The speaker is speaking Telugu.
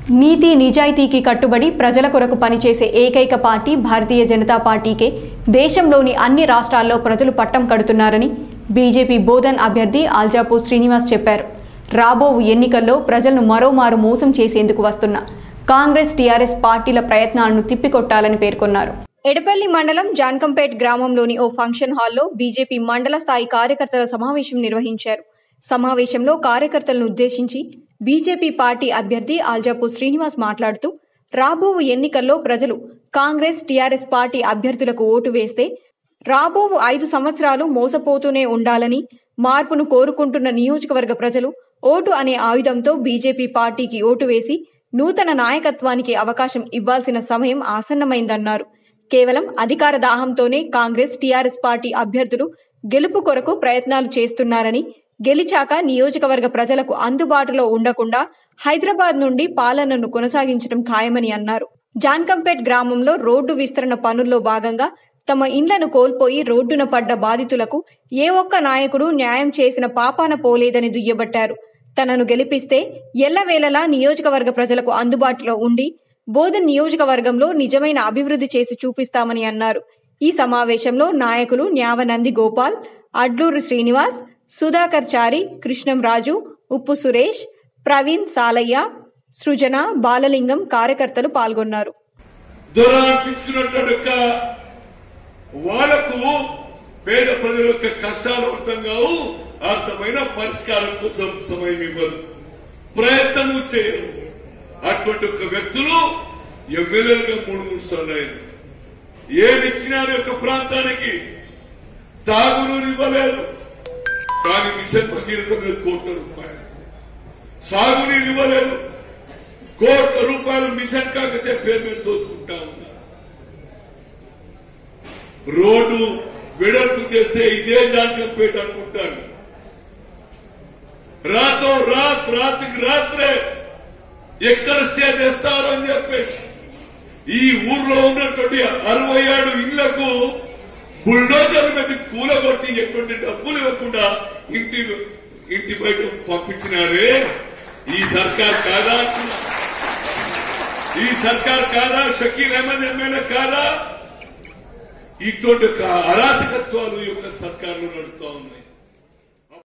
నీతి నిజాయితీకి కట్టుబడి ప్రజల కొరకు పనిచేసే ఏకైక పార్టీ భారతీయ జనతా పార్టీకే దేశంలోని అన్ని రాష్ట్రాల్లో ప్రజలు పట్టం కడుతున్నారని బీజేపీ బోధన్ అభ్యర్థి ఆల్జాపూర్ శ్రీనివాస్ చెప్పారు రాబో ఎన్నికల్లో ప్రజలను మరోమారు మోసం చేసేందుకు వస్తున్న కాంగ్రెస్ టీఆర్ఎస్ పార్టీల ప్రయత్నాలను తిప్పికొట్టాలని పేర్కొన్నారు ఎడపల్లి మండలం జాన్కంపేట్ గ్రామంలోని ఓ ఫంక్షన్ హాల్లో బీజేపీ మండల స్థాయి కార్యకర్తల సమావేశం నిర్వహించారు సమావేశంలో కార్యకర్తలను ఉద్దేశించి బీజేపీ పార్టీ అభ్యర్థి ఆల్జాపూర్ శ్రీనివాస్ మాట్లాడుతూ రాబో ఎన్నికల్లో ప్రజలు కాంగ్రెస్ టీఆర్ఎస్ పార్టీ అభ్యర్థులకు ఓటు వేస్తే రాబో ఐదు సంవత్సరాలు మోసపోతూనే ఉండాలని మార్పును కోరుకుంటున్న నియోజకవర్గ ప్రజలు ఓటు అనే ఆయుధంతో బీజేపీ పార్టీకి ఓటు వేసి నూతన నాయకత్వానికి అవకాశం ఇవ్వాల్సిన సమయం ఆసన్నమైందన్నారు కేవలం అధికార దాహంతోనే కాంగ్రెస్ టీఆర్ఎస్ పార్టీ అభ్యర్థులు గెలుపు కొరకు ప్రయత్నాలు చేస్తున్నారని గెలిచాక నియోజకవర్గ ప్రజలకు అందుబాటులో ఉండకుండా హైదరాబాద్ నుండి పాలనను కొనసాగించడం ఖాయమని అన్నారు జాన్కంపేట్ గ్రామంలో రోడ్డు విస్తరణ పనుల్లో భాగంగా తమ ఇండ్లను కోల్పోయి రోడ్డున పడ్డ బాధితులకు ఏ ఒక్క నాయకుడు న్యాయం చేసిన పాపాన పోలేదని దుయ్యబట్టారు తనను గెలిపిస్తే ఎల్లవేళలా నియోజకవర్గ ప్రజలకు అందుబాటులో ఉండి బోధన్ నియోజకవర్గంలో నిజమైన అభివృద్ధి చేసి చూపిస్తామని అన్నారు ఈ సమావేశంలో నాయకులు న్యావనంది గోపాల్ అడ్లూరు శ్రీనివాస్ సుధాకర్ చారి కృష్ణం రాజు ఉప్పు సురేష్ ప్రవీణ్ సాలయ్య సృజన బాలలింగం కార్యకర్తలు పాల్గొన్నారు దొర అనిపించుకున్నటువంటి యొక్క వాళ్ళకు పేద ప్రజల యొక్క కష్టాలు అర్థం కావు అర్థమైన పరిష్కారం కోసం సమయం ఇవ్వరు ప్రయత్నము చేయరు అటువంటి ఒక వ్యక్తులు ఎమ్మెల్యేలుగా మూడు మూడు సార్లు అయ్యారు ఏమి ఇచ్చినారు యొక్క ప్రాంతానికి తాగునీరు ఇవ్వలేదు కానీ మిషన్ భగీరథ మీద కోట్ల రూపాయలు సాగునీరు ఇవ్వలేదు కోట్ల రూపాయలు మిషన్ కాకతే పేరు మీద దోచుకుంటా ఉన్నారు రోడ్డు వెడల్పు చేస్తే ఇదే జాతకంపేట అనుకుంటాను రాతో రాత్ రాత్రికి రాత్రే ఎక్కడ స్టే చేస్తారు అని చెప్పేసి ఈ ఊర్లో ఉన్నటువంటి అరవై ఏడు ఇళ్లకు బుల్డోజర్ మీద కూలగొట్టి ఎటువంటి డబ్బులు ఇవ్వకుండా ఇంటి ఇంటి బయట పంపించినారే ఈ సర్కార్ కాదా అంటున్నా. ఈ సర్కార్ కాదా షకీల్ అహ్మద్ ఎమ్మెల్యే కాదా ఇటువంటి యొక్క అరాచకత్వాలు ఈ యొక్క సర్కార్లు నడుస్తూ ఉన్నాయి